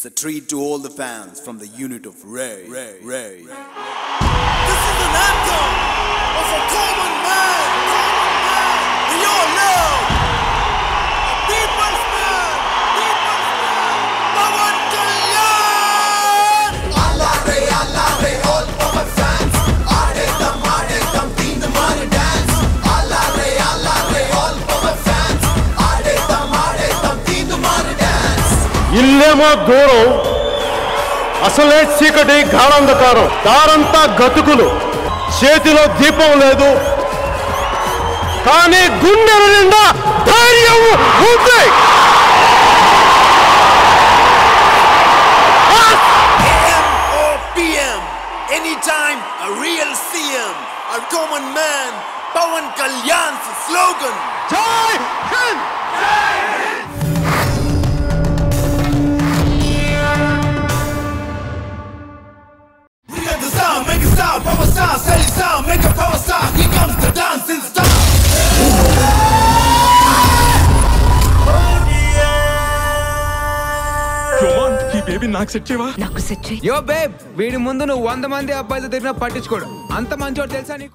It's a treat to all the fans from the unit of Ray. Ray. Ray. This is an anthem of a common man. Common man. We all know. A people's man. People's man. Pawan Kalyan. ఇల్లేమో దూరం అసలే చీకటి గాఢంధకారం దారంతా గతుకులు చేతిలో దీపం లేదు కానీ గుండెల నిండా ధైర్యం ఉంది AM or PM. Anytime a real CM. A common man. Pawan Kalyan's slogan. Jai Hind We got the sound, make it sound, power sound, steady sound, make a power sound. Here comes the dancing star. ఈ baby నాకు set చేయవా నాకు set చేయి యో babe వీడి ముందు నువ్వు వంద మంది అబ్బాయిలతో తిరిగినా పట్టించుకోడు అంత మంచోడు తెలుసా నీకు